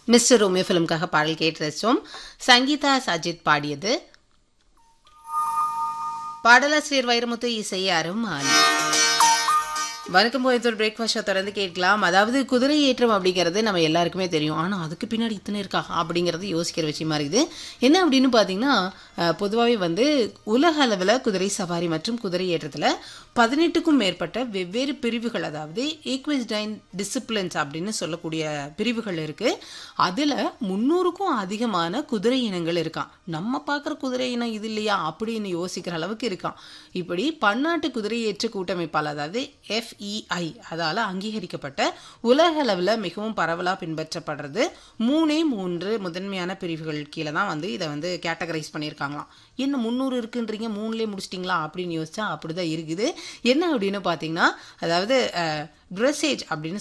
mister Romeo ஃபிலிம்காக பாடல் கேட்டு ரசித்தோம் சங்கீதா சஜித் பாடியது பாடலாசிரியர் வைரமுத்து இசை அருமான் வணக்கம் கோயத்தூர் பிரேக்ஃபாஸ்ட் ஷோ தொடர்ந்து கேட்கலாம் அதாவது குதிரை ஏற்றம் அப்படிங்கிறது நம்ம எல்லாருக்குமே தெரியும் ஆனால் அதுக்கு பின்னாடி இத்தனை இருக்கா அப்படிங்கிறது யோசிக்கிற விஷயமா இருக்குது என்ன அப்படின்னு பார்த்தீங்கன்னா பொதுவாகவே வந்து உலக அளவில் குதிரை சவாரி மற்றும் குதிரை ஏற்றத்தில் பதினெட்டுக்கும் மேற்பட்ட வெவ்வேறு பிரிவுகள் அதாவது ஈக்விஸ்டைன் டிசிப்ளின்ஸ் அப்படின்னு சொல்லக்கூடிய பிரிவுகள் இருக்குது அதில் முந்நூறுக்கும் அதிகமான குதிரை இனங்கள் இருக்கான் நம்ம பார்க்குற குதிரை இனம் இது இல்லையா அப்படின்னு யோசிக்கிற அளவுக்கு இருக்கான் இப்படி பன்னாட்டு குதிரை ஏற்ற கூட்டமைப்பால் அதாவது எஃப்இஐ அதால் அங்கீகரிக்கப்பட்ட உலக அளவில் மிகவும் பரவலாக பின்பற்றப்படுறது மூணே மூன்று முதன்மையான பிரிவுகள் கீழே தான் வந்து இதை வந்து கேட்டகரைஸ் பண்ணியிருக்காங்களாம் என்ன முந்நூறு இருக்குன்றீங்க மூணுலேயே முடிச்சிட்டிங்களா அப்படின்னு யோசிச்சா அப்படி தான் இருக்குது என்ன அப்படின்னு பார்த்தீங்கன்னா அதாவது ட்ரெஸ்ஸேஜ் அப்படின்னு